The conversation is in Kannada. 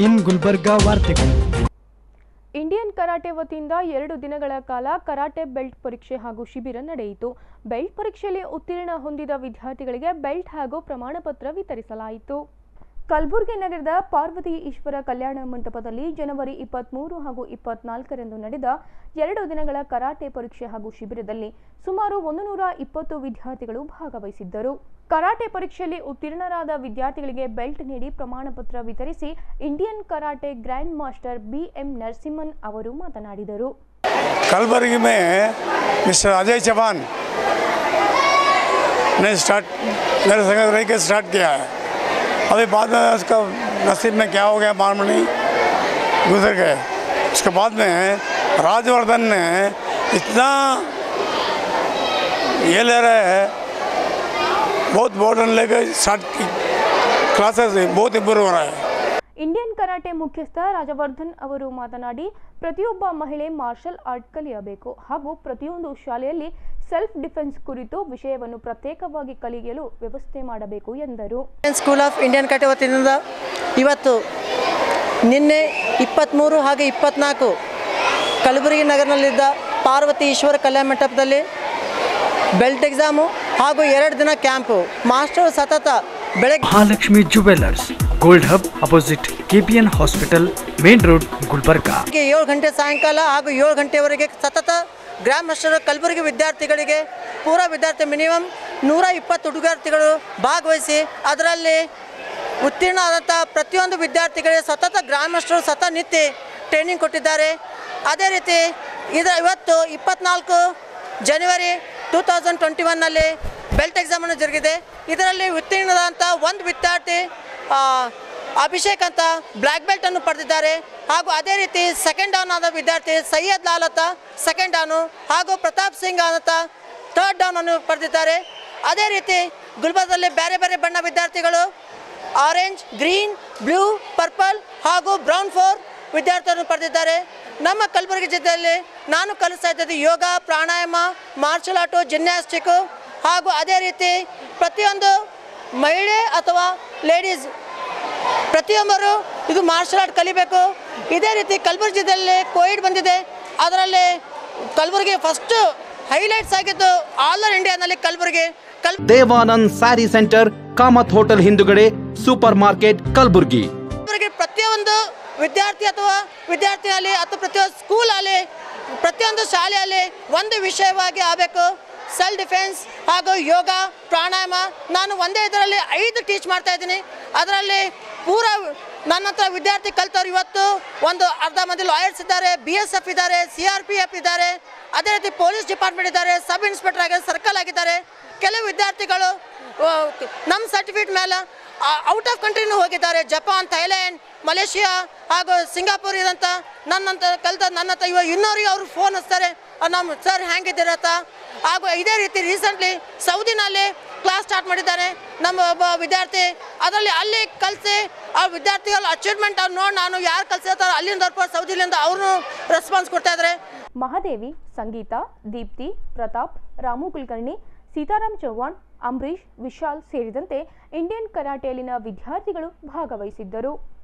ಇನ್ ಗುಲ್ಬರ್ಗಾ ವಾರ್ತೆಗಳು ಇಂಡಿಯನ್ ಕರಾಟೆ ವತಿಯಿಂದ ಎರಡು ದಿನಗಳ ಕಾಲ ಕರಾಟೆ ಬೆಲ್ಟ್ ಪರೀಕ್ಷೆ ಹಾಗೂ ಶಿಬಿರ ನಡೆಯಿತು ಬೆಲ್ಟ್ ಪರೀಕ್ಷೆಯಲ್ಲಿ ಉತ್ತೀರ್ಣ ಹೊಂದಿದ ವಿದ್ಯಾರ್ಥಿಗಳಿಗೆ ಬೆಲ್ಟ್ ಹಾಗೂ ಪ್ರಮಾಣ ಪತ್ರ ವಿತರಿಸಲಾಯಿತು ಕಲಬುರಗಿ ನಗರದ ಪಾರ್ವತಿ ಈಶ್ವರ ಕಲ್ಯಾಣ ಮಂಟಪದಲ್ಲಿ ಜನವರಿ ಇಪ್ಪತ್ತ್ಮೂರು ಹಾಗೂ ಇಪ್ಪತ್ನಾಲ್ಕರಂದು ನಡೆದ ಎರಡು ದಿನಗಳ ಕರಾಟೆ ಪರೀಕ್ಷೆ ಹಾಗೂ ಶಿಬಿರದಲ್ಲಿ ಸುಮಾರು ಒಂದು ನೂರ ಇಪ್ಪತ್ತು ವಿದ್ಯಾರ್ಥಿಗಳು ಭಾಗವಹಿಸಿದ್ದರು ಕರಾಟೆ ಪರೀಕ್ಷೆಯಲ್ಲಿ ಉತ್ತೀರ್ಣರಾದ ವಿದ್ಯಾರ್ಥಿಗಳಿಗೆ ಬೆಲ್ಟ್ ನೀಡಿ ಪ್ರಮಾಣ ಪತ್ರ ವಿತರಿಸಿ Indian karate grand master BM Narasimhan ಅವರು ಮಾತನಾಡಿದರು कलबर्गी में मिस्टर अजय चौहान ने स्टार्ट मेरे संग रह के स्टार्ट किया है अभी बाद में उसका नसीब में क्या हो गया मालूम नहीं गुजर गए उसके बाद में राजवर्धन ने इतना ये ले रहे हैं बहुत मॉडर्न लेकर स्टार्ट की क्लासेस बहुत इम्प्रूव हो रहा है ಇಂಡಿಯನ್ ಕರಾಟೆ ಮುಖ್ಯಸ್ಥ ರಾಜವರ್ಧನ್ ಅವರು ಮಾತನಾಡಿ ಪ್ರತಿಯೊಬ್ಬ ಮಹಿಳೆ ಮಾರ್ಷಲ್ ಆರ್ಟ್ ಕಲಿಯಬೇಕು ಹಾಗೂ ಪ್ರತಿಯೊಂದು ಶಾಲೆಯಲ್ಲಿ ಸೆಲ್ಫ್ ಡಿಫೆನ್ಸ್ ಕುರಿತು ವಿಷಯವನ್ನು ಪ್ರತ್ಯೇಕವಾಗಿ ಕಲಿಯಲು ವ್ಯವಸ್ಥೆ ಮಾಡಬೇಕು ಎಂದರು Indian school of Indian karate ವತಿಯಿಂದ ಇವತ್ತು ನಿನ್ನೆ ಇಪ್ಪತ್ತ್ಮೂರು ಹಾಗೆ ಇಪ್ಪತ್ತ್ನಾಲ್ಕು ಕಲಬುರಗಿ ನಗರದಲ್ಲಿದ್ದ ಪಾರ್ವತಿ ಈಶ್ವರ ಕಲ್ಯಾಣ ಮಂಟಪದಲ್ಲಿ ಬೆಲ್ಟ್ ಎಕ್ಸಾಮು ಹಾಗೂ ಎರಡು ದಿನ ಕ್ಯಾಂಪು ಮಾಸ್ಟರ್ ಸತತ ಬೆಳಗ್ಗೆ Mahalakshmi jewellers gold hub opposite KPN hospital main road Gulbarga ಏಳು ಗಂಟೆ ಸಾಯಂಕಾಲ ಹಾಗೂ ಏಳು ಗಂಟೆವರೆಗೆ ಸತತ ಗ್ರಾಮ ಮಾಸ್ಟರ್ ಕಲಬುರಗಿ ವಿದ್ಯಾರ್ಥಿಗಳಿಗೆ ಪೂರಾ ವಿದ್ಯಾರ್ಥಿ ಮಿನಿಮಮ್ ನೂರ ಇಪ್ಪತ್ತು ವಿದ್ಯಾರ್ಥಿಗಳು ಭಾಗವಹಿಸಿ ಅದರಲ್ಲಿ ಉತ್ತೀರ್ಣ ಆದಂಥ ಪ್ರತಿಯೊಂದು ವಿದ್ಯಾರ್ಥಿಗಳಿಗೆ ಸತತ ಗ್ರಾಮ ಮಾಸ್ಟರ್ ಸತತ ನಿತ್ಯ ಟ್ರೈನಿಂಗ್ ಕೊಟ್ಟಿದ್ದಾರೆ ಅದೇ ರೀತಿ ಇದು ಇವತ್ತು ಇಪ್ಪತ್ನಾಲ್ಕು ಜನವರಿ ಟೂ ತೌಸಂಡ್ ಟ್ವೆಂಟಿ ಒನ್ನಲ್ಲಿ ಬೆಲ್ಟ್ ಎಕ್ಸಾಮನ್ನು ಜರುಗಿದೆ ಇದರಲ್ಲಿ ಉತ್ತೀರ್ಣರಾದಂಥ ಒಂದು ವಿದ್ಯಾರ್ಥಿ ಆ, ಅಭಿಷೇಕ್ ಅಂತ ಬ್ಲ್ಯಾಕ್ ಬೆಲ್ಟ್ ಅನ್ನು ಪಡೆದಿದ್ದಾರೆ ಹಾಗೂ ಅದೇ ರೀತಿ ಸೆಕೆಂಡ್ ಡೌನ್ ಆದ ವಿದ್ಯಾರ್ಥಿ ಸೈಯದ್ ಲಾಲತ ಸೆಕೆಂಡ್ ಡೌನು ಹಾಗೂ ಪ್ರತಾಪ್ ಸಿಂಗ್ ಅಂತ ಥರ್ಡ್ ಡೌನ್ ಅನ್ನು ಪಡೆದಿದ್ದಾರೆ ಅದೇ ರೀತಿ ಗುಲ್ಬರ್ಗದಲ್ಲಿ ಬೇರೆ ಬೇರೆ ಬಣ್ಣ ವಿದ್ಯಾರ್ಥಿಗಳು ಆರೆಂಜ್ ಗ್ರೀನ್ ಬ್ಲೂ ಪರ್ಪಲ್ ಹಾಗೂ ಬ್ರೌನ್ ಫೋರ್ ವಿದ್ಯಾರ್ಥಿಗಳನ್ನು ಪಡೆದಿದ್ದಾರೆ ನಮ್ಮ ಕಲಬುರಗಿ ಜಿಲ್ಲೆಯಲ್ಲಿ ನಾನು ಕಲಿಸ್ತಾ ಇದ್ದದ್ದು yoga pranayama martial art gymnastic ಹಾಗೂ ಅದೇ ರೀತಿ ಪ್ರತಿಯೊಂದು ಮಹಿಳೆ ಅಥವಾ ಲೇಡೀಸ್ ಪ್ರತಿಯೊಬ್ಬರು ಇದು ಮಾರ್ಷಲ್ ಆರ್ಟ್ ಕಲಿಬೇಕು ಇದೇ ರೀತಿ ಕಲಬುರಗಿ ಜಿಲ್ಲೆಯಲ್ಲಿ ಕೋವಿಡ್ ಬಂದಿದೆ ಅದರಲ್ಲಿ ಕಲಬುರಗಿ ಫಸ್ಟ್ ಹೈಲೈಟ್ಸ್ ಆಗಿದ್ದು ಆಲ್ ಓವರ್ ಇಂಡಿಯಾನಲ್ಲಿ ಕಲಬುರಗಿ ಕಲ್ ದೇವಾನಂದ್ ಸ್ಯಾರಿ ಸೆಂಟರ್ ಕಾಮತ್ ಹೋಟೆಲ್ ಹಿಂದುಗಡೆ ಸೂಪರ್ ಮಾರ್ಕೆಟ್ ಕಲಬುರ್ಗಿ ಕಲಬುರಗಿ ಪ್ರತಿಯೊಂದು ವಿದ್ಯಾರ್ಥಿ ಅಥವಾ ವಿದ್ಯಾರ್ಥಿಯಲ್ಲಿ ಅಥವಾ ಪ್ರತಿಯೊಂದು ಸ್ಕೂಲ್ ಆಗಲಿ ಪ್ರತಿಯೊಂದು ಶಾಲೆಯಲ್ಲಿ ಒಂದು ವಿಷಯವಾಗಿ ಆಗಬೇಕು ಸೆಲ್ಫ್ ಡಿಫೆನ್ಸ್ ಹಾಗೂ ಯೋಗ ಪ್ರಾಣಾಯಾಮ ನಾನು ಒಂದೇ ಇದರಲ್ಲಿ ಐದು ಟೀಚ್ ಮಾಡ್ತಾ ಇದ್ದೀನಿ ಅದರಲ್ಲಿ ಪೂರ ನನ್ನ ಹತ್ರ ವಿದ್ಯಾರ್ಥಿ ಕಲ್ತವ್ರು ಇವತ್ತು ಒಂದು ಅರ್ಧ ಮಂದಿ ಲಾಯರ್ಸ್ ಇದ್ದಾರೆ ಬಿ ಎಸ್ ಎಫ್ ಇದ್ದಾರೆ ಸಿ ಆರ್ ಪಿ ಎಫ್ ಇದ್ದಾರೆ ಅದೇ ರೀತಿ ಪೊಲೀಸ್ ಡಿಪಾರ್ಟ್ಮೆಂಟ್ ಇದ್ದಾರೆ ಸಬ್ ಇನ್ಸ್ಪೆಕ್ಟರ್ ಆಗಿ ಸರ್ಕಲ್ ಆಗಿದ್ದಾರೆ ಕೆಲವು ವಿದ್ಯಾರ್ಥಿಗಳು ಆ, ನಮ್ಮ ಸರ್ಟಿಫಿಕೇಟ್ ಮೇಲೆ ಔಟ್ ಆಫ್ ಕಂಟ್ರಿನೂ ಹೋಗಿದ್ದಾರೆ ಜಪಾನ್ ಥೈಲ್ಯಾಂಡ್ ಮಲೇಷಿಯಾ ಹಾಗೂ ಸಿಂಗಾಪುರ್ ಇದಂತ ನನ್ನಂತ ಕಲ್ತ ನನ್ನ ಹತ್ರ ಇವಾಗ ಇನ್ನೋರಿಗೆ ಅವರು ಫೋನ್ ಹಚ್ತಾರೆ ಆ, ನಮ್ಮ ಸರ್ ಹೆಂಗಿದ್ದೀರತ್ತ ಹಾಗೂ ಇದೇ ರೀತಿ ರೀಸೆಂಟ್ಲಿ ಸೌದಿನಲ್ಲಿ ಕ್ಲಾಸ್ ಸ್ಟಾರ್ಟ್ ಮಾಡಿದ್ದಾರೆ ನಮ್ಮ ಒಬ್ಬ ವಿದ್ಯಾರ್ಥಿ ಅದರಲ್ಲಿ ಅಲ್ಲಿ ಕಲಿಸಿ ಆ ವಿದ್ಯಾರ್ಥಿಗಳ ಅಚೀವ್ಮೆಂಟ್ ಅವ್ರು ನೋಡಿ ನಾನು ಯಾರು ಕಲಿಸಿರ್ತಾರೋ ಅಲ್ಲಿಂದ ಹೊರಪ ಸೌದಿಲಿಂದ ಅವ್ರನ್ನೂ ರೆಸ್ಪಾನ್ಸ್ ಕೊಡ್ತಾ ಇದ್ದಾರೆ ಮಹಾದೇವಿ ಸಂಗೀತ ದೀಪ್ತಿ ಪ್ರತಾಪ್ ರಾಮು ಕುಲಕರ್ಣಿ ಸೀತಾರಾಮ್ ಚೌಹಾಣ್ ಅಂಬರೀಶ್ ವಿಶಾಲ್ ಸೇರಿದಂತೆ ಇಂಡಿಯನ್ ಕರಾಟೆಯಲ್ಲಿನ ವಿದ್ಯಾರ್ಥಿಗಳು ಭಾಗವಹಿಸಿದ್ದರು